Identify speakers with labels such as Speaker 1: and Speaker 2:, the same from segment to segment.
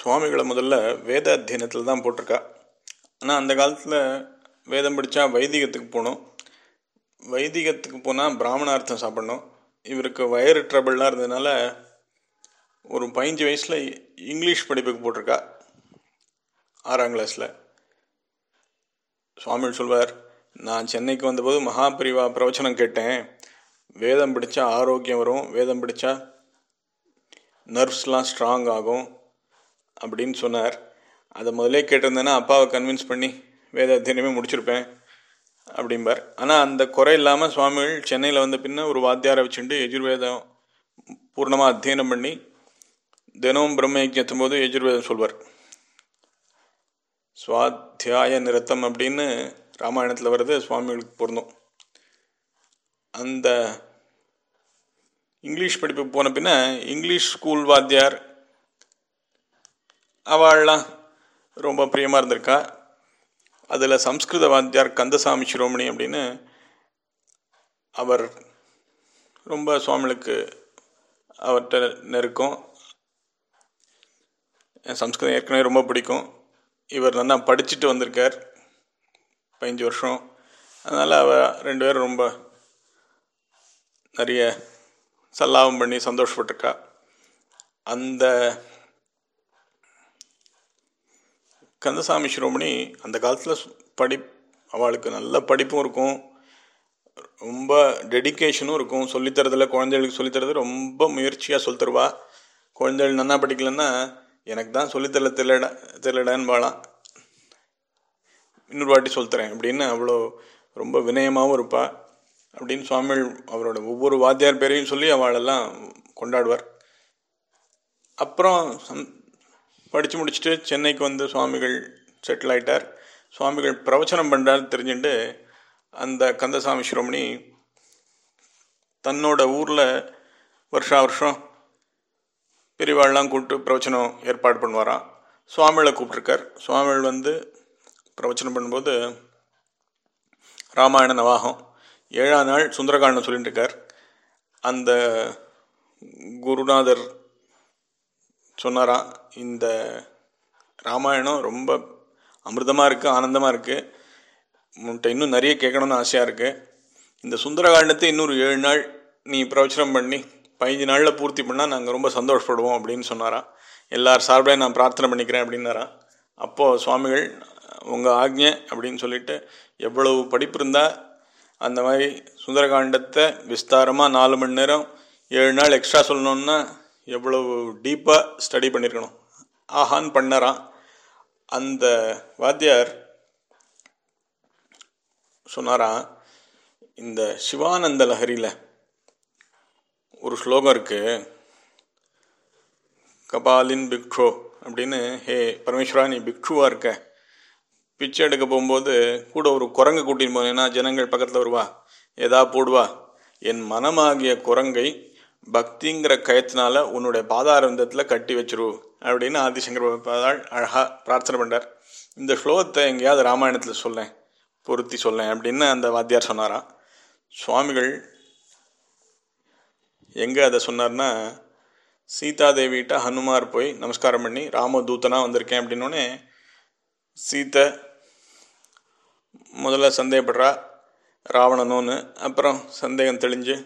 Speaker 1: சுவாமிகளை முதல்ல வேத அத்தியனத்தில் தான் போட்டிருக்கா ஆனால் அந்த காலத்தில் வேதம் படித்தா வைதிகத்துக்கு போகணும் வைதிகத்துக்கு போனால் பிராமணார்த்தம் சாப்பிடணும் இவருக்கு வயிறு ட்ரபிள்லாம் இருந்ததுனால ஒரு பதினஞ்சு வயசில் இங்கிலீஷ் படிப்புக்கு போட்டிருக்கா ஆறாம் கிளாஸில் சுவாமி சொல்வார் நான் சென்னைக்கு வந்தபோது மகாபிரிவா பிரவச்சனம் கேட்டேன் வேதம் படித்தா ஆரோக்கியம் வரும் வேதம் படித்தா நர்வ்ஸ்லாம் ஸ்ட்ராங் ஆகும் அப்படின்னு சொன்னார் அதை முதலே கேட்டிருந்தேன்னா அப்பாவை கன்வின்ஸ் பண்ணி வேத அத்தியனமே முடிச்சிருப்பேன் அப்படிம்பார் ஆனால் அந்த குறை இல்லாமல் சுவாமிகள் சென்னையில் வந்த பின்ன ஒரு வாத்தியாரை வச்சுட்டு எஜுர்வேதம் பூர்ணமாக அத்தியனம் பண்ணி தினமும் பிரம்ம யஜ்ஞத்தும் போது எஜுர்வேதம் சொல்வார் சுவாத்தியாய நிறுத்தம் அப்படின்னு ராமாயணத்தில் வருது சுவாமிகளுக்கு பொருந்தும் அந்த இங்கிலீஷ் படிப்பு போன பின்ன இங்கிலீஷ் ஸ்கூல் வாத்தியார் அவள்லாம் ரொம்ப பிரியமாக இருந்திருக்கா அதில் சம்ஸ்கிருத வாத்தியார் கந்தசாமி சிரோமணி அப்படின்னு அவர் ரொம்ப சுவாமிகளுக்கு அவர்கிட்ட நெருக்கம் சம்ஸ்கிருதம் ஏற்கனவே ரொம்ப பிடிக்கும் இவர் நல்லா படிச்சுட்டு வந்திருக்கார் பதினஞ்சு வருஷம் அதனால் அவ ரெண்டு பேரும் ரொம்ப நிறைய சல்லாபம் பண்ணி சந்தோஷப்பட்டிருக்கா அந்த கந்தசாமி சிரோமணி அந்த காலத்தில் படி அவளுக்கு நல்ல படிப்பும் இருக்கும் ரொம்ப டெடிக்கேஷனும் இருக்கும் சொல்லித்தரதில் குழந்தைகளுக்கு சொல்லித்தரது ரொம்ப முயற்சியாக சொல்லித்தருவா குழந்தைகள் நன்னா படிக்கலன்னா எனக்கு தான் சொல்லித்தரல தெரியலடா தெரியலடான்னு வாழாம் இன்னொரு வாட்டி சொல்லித்தரேன் அப்படின்னு அவ்வளோ ரொம்ப வினயமாகவும் இருப்பாள் அப்படின்னு சுவாமிகள் அவரோட ஒவ்வொரு வாத்தியார் பேரையும் சொல்லி அவளெல்லாம் கொண்டாடுவார் அப்புறம் படித்து முடிச்சுட்டு சென்னைக்கு வந்து சுவாமிகள் செட்டில் ஆகிட்டார் சுவாமிகள் பிரவச்சனம் பண்ணுறாரு தெரிஞ்சுட்டு அந்த கந்தசாமி சிரோமணி தன்னோட ஊரில் வருஷா வருஷம் பெரியவாள்லாம் கூப்பிட்டு பிரவச்சனம் ஏற்பாடு பண்ணுவாராம் சுவாமிகளை கூப்பிட்ருக்கார் சுவாமிகள் வந்து பிரவச்சனம் பண்ணும்போது ராமாயண நவாகம் ஏழாம் நாள் சுந்தரகாண்டம் சொல்லிட்டு இருக்கார் அந்த குருநாதர் சொன்னாராம் இந்த ராமாயணம் ரொம்ப அமிர்தமாக இருக்குது ஆனந்தமாக இருக்குது உன்கிட்ட இன்னும் நிறைய கேட்கணும்னு ஆசையாக இருக்குது இந்த சுந்தரகாண்டத்தை இன்னொரு ஏழு நாள் நீ பிரவச்சனம் பண்ணி பதினஞ்சு நாளில் பூர்த்தி பண்ணால் நாங்கள் ரொம்ப சந்தோஷப்படுவோம் அப்படின்னு சொன்னாராம் எல்லார் சார்பிலையும் நான் பிரார்த்தனை பண்ணிக்கிறேன் அப்படின்னாராம் அப்போது சுவாமிகள் உங்கள் ஆக்ஞை அப்படின்னு சொல்லிட்டு எவ்வளவு படிப்பு இருந்தால் அந்த மாதிரி சுந்தரகாண்டத்தை விஸ்தாரமாக நாலு மணி நேரம் ஏழு நாள் எக்ஸ்ட்ரா சொல்லணுன்னா எவ்வளவு டீப்பாக ஸ்டடி பண்ணியிருக்கணும் ஆஹான் பண்ணறான் அந்த வாத்தியார் சொன்னாராம் இந்த சிவானந்த லஹரியில் ஒரு ஸ்லோகம் இருக்கு கபாலின் பிக்ஷோ அப்படின்னு ஹே பரமேஸ்வரா நீ பிக்ஷுவாக இருக்க பிச்சை எடுக்க போகும்போது கூட ஒரு குரங்கு கூட்டின்னு போனேன்னா ஜனங்கள் பக்கத்தில் வருவா ஏதா போடுவா என் மனமாகிய குரங்கை பக்திங்கிற கயத்தினால உன்னுடைய பாதாரந்தத்தில் கட்டி வச்சிரு அப்படின்னு ஆதிசங்கர் பாதாள் அழகாக பிரார்த்தனை பண்ணார் இந்த ஸ்லோகத்தை எங்கேயாவது ராமாயணத்தில் சொல்லேன் பொருத்தி சொல்லேன் அப்படின்னு அந்த வாத்தியார் சொன்னாராம் சுவாமிகள் எங்கே அதை சொன்னார்னா சீதாதேவிகிட்ட ஹனுமார் போய் நமஸ்காரம் பண்ணி ராமதூத்தனாக வந்திருக்கேன் அப்படின்னோடனே சீத்தை முதல்ல சந்தேகப்படுறா ராவணனோன்னு அப்புறம் சந்தேகம் தெளிஞ்சு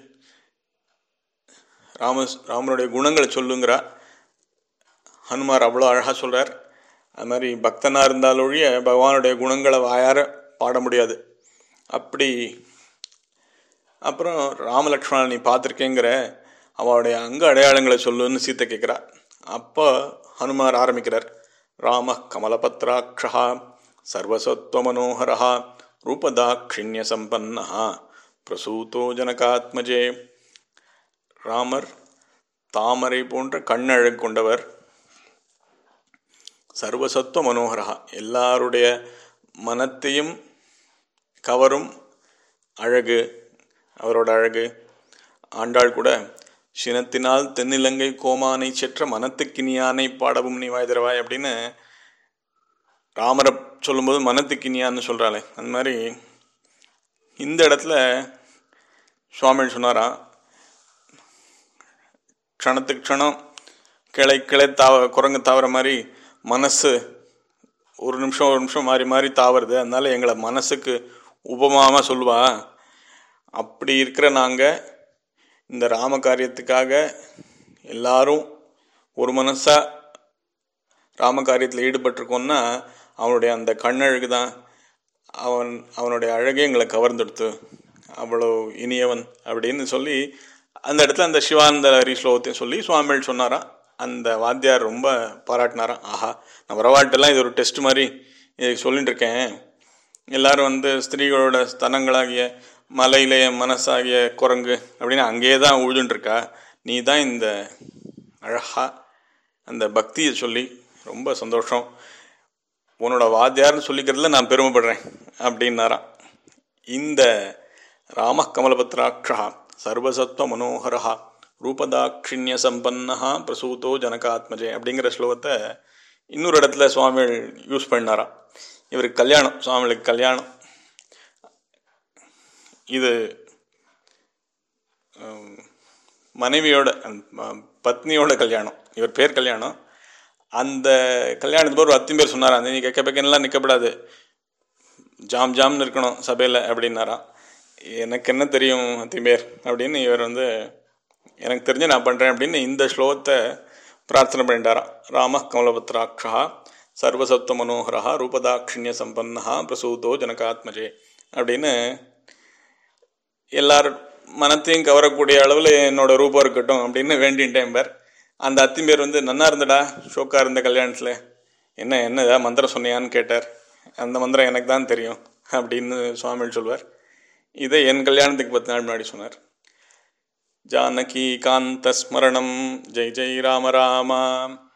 Speaker 1: ராம ராமனுடைய குணங்களை சொல்லுங்கிறா ஹனுமார் அவ்வளோ அழகாக சொல்கிறார் அது மாதிரி பக்தனாக இருந்தாலொழிய பகவானுடைய குணங்களை வாயார பாட முடியாது அப்படி அப்புறம் ராமலக்ஷ்மண நீ பார்த்துருக்கேங்கிற அவளுடைய அங்க அடையாளங்களை சொல்லுன்னு சீத்தை கேட்குறா அப்போ ஹனுமார் ஆரம்பிக்கிறார் ராம கமலபத்ராட்சா சர்வசத்வமனோகரா ரூபதாட்சிணிய சம்பன்னா பிரசூதோ ஜனகாத்மஜே ராமர் தாமரை போன்ற கண்ணழகு கொண்டவர் சர்வசத்துவ மனோகரா எல்லாருடைய மனத்தையும் கவரும் அழகு அவரோட அழகு ஆண்டாள் கூட சினத்தினால் தென்னிலங்கை கோமானை செற்ற மனத்துக்கினியானை பாடவும் நீ வாய்தரவாய் அப்படின்னு ராமரை சொல்லும்போது மனத்துக்கினியான்னு சொல்கிறாளே அந்த மாதிரி இந்த இடத்துல சுவாமி சொன்னாராம் க்ஷணத்துக்கு க்ஷணம் கிளை கிளை தாவ குரங்கு தாவற மாதிரி மனசு ஒரு நிமிஷம் ஒரு நிமிஷம் மாறி மாறி தாவறது அதனால எங்களை மனசுக்கு உபமாமாக சொல்லுவா அப்படி இருக்கிற நாங்கள் இந்த ராம காரியத்துக்காக எல்லாரும் ஒரு மனசாக ராம காரியத்தில் ஈடுபட்டிருக்கோம்னா அவனுடைய அந்த கண்ணழகு தான் அவன் அவனுடைய அழகே எங்களை கவர்ந்தெடுத்து அவ்வளோ இனியவன் அப்படின்னு சொல்லி அந்த இடத்துல அந்த சிவானந்த ஹரி ஸ்லோகத்தையும் சொல்லி சுவாமிகள் சொன்னாராம் அந்த வாத்தியார் ரொம்ப பாராட்டினாராம் ஆஹா நான் வரவாட்டெல்லாம் இது ஒரு டெஸ்ட் மாதிரி இது சொல்லிட்டு இருக்கேன் எல்லாரும் வந்து ஸ்திரீகளோட ஸ்தனங்களாகிய மலையிலேயே மனசாகிய குரங்கு அப்படின்னு அங்கேயே தான் உழுதுன்ட்ருக்கா நீ தான் இந்த அழகா அந்த பக்தியை சொல்லி ரொம்ப சந்தோஷம் உன்னோட வாத்தியார்னு சொல்லிக்கிறதுல நான் பெருமைப்படுறேன் அப்படின்னாராம் இந்த ராம கமலபத்ராட்சா சர்வசத்வ மனோகரா ரூபதாட்சிணிய சம்பன்னா பிரசூதோ ஜனகாத்மஜே அப்படிங்கிற ஸ்லோகத்தை இன்னொரு இடத்துல சுவாமிகள் யூஸ் பண்ணாராம் இவருக்கு கல்யாணம் சுவாமிகளுக்கு கல்யாணம் இது ஹம், மனைவியோட அஹ், பத்னியோட கல்யாணம் இவர் பேர் கல்யாணம் அந்த கல்யாணத்துக்கு ஒரு அத்தி பேர் சொன்னாராம் நீ கெக்க பெக்கன்லாம் நிற்கப்படாது ஜாம் ஜாம்னு இருக்கணும் சபையில் அப்படின்னாராம் எனக்கு என்ன தெரியும் அத்திம்பேர் அப்படின்னு இவர் வந்து எனக்கு தெரிஞ்சு நான் பண்ணுறேன் அப்படின்னு இந்த ஸ்லோகத்தை பிரார்த்தனை பண்ணிட்டாராம் ராம கமலபத்ராட்சா சர்வசத்வ மனோகரா ரூபதாட்சிணிய சம்பன்னா பிரசூதோ ஜனகாத்மஜே அப்படின்னு எல்லார் மனத்தையும் கவரக்கூடிய அளவில் என்னோட ரூபம் இருக்கட்டும் அப்படின்னு வேண்டின்ட்டேன் பேர் அந்த அத்திம்பேர் வந்து நன்னா இருந்தடா ஷோக்கா இருந்த கல்யாணத்தில் என்ன என்ன ஏதாவது மந்திரம் சொன்னியான்னு கேட்டார் அந்த மந்திரம் எனக்கு தான் தெரியும் அப்படின்னு சுவாமிகள் சொல்வார் இதை என் கல்யாணத்துக்கு பத்து நாள் முன்னாடி சொன்னார் ஜானகி காந்த ஸ்மரணம் ஜெய் ஜெய் ராம ராமா